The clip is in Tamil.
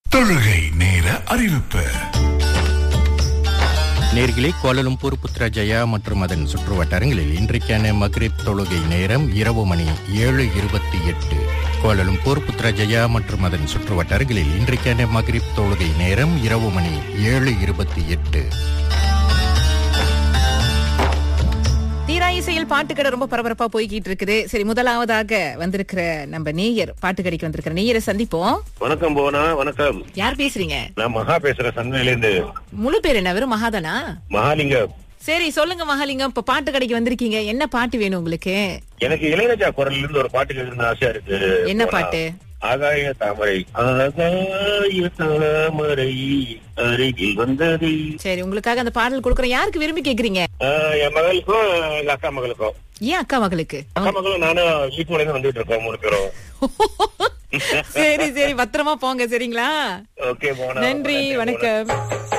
தொழுகை நேர அறிவிப்பு நேர்களே கோலலும்பூர் புத்ரஜயா மற்றும் அதன் சுற்று வட்டாரங்களில் இன்றைக்கான மக்ரிப் தொழுகை நேரம் இரவு மணி ஏழு இருபத்தி எட்டு கோலலும்பூர் புத்ரஜயா மற்றும் அதன் சுற்று வட்டாரங்களில் இன்றைக்கான மக்ரிப் தொழுகை நேரம் இரவு மணி ஏழு இருபத்தி எட்டு தீரா இசையில் பாட்டுக்கடை ரொம்ப பரபரப்பா போய்கிட்டு இருக்குது சரி முதலாவதாக வந்திருக்கிற நம்ம நேயர் பாட்டுக்கடைக்கு வந்திருக்கிற நேயரை சந்திப்போம் வணக்கம் போனா வணக்கம் யார் பேசுறீங்க நான் மகா பேசுறேன் சந்தையில இருந்து முழு பேர் என்ன வெறும் மகாதானா மகாலிங்கம் சரி சொல்லுங்க மகாலிங்கம் இப்ப பாட்டு கடைக்கு வந்திருக்கீங்க என்ன பாட்டு வேணும் உங்களுக்கு எனக்கு இளையராஜா குரல்ல இருந்து ஒரு பாட்டு கேட்கணும்னு ஆசையா இருக்கு என்ன போனா. பாட்டு? ஆகாய தாமரை ஆகாய தாமரை அருகில் வந்தது சரி உங்களுக்காக அந்த பாடல் கொடுக்குறேன் யாருக்கு விரும்பி கேக்குறீங்க ஆஹ், என் மகளுக்கும் எங்க அக்கா மகளுக்கும் ஏன் அக்கா மகளுக்கு அக்கா மகளும் நானும் வீட்டு மலைக்கு வந்துட்டு இருக்கோம் மூணு பேரும் சரி சரி பத்திரமா போங்க சரிங்களா ஓகே போனா நன்றி வணக்கம்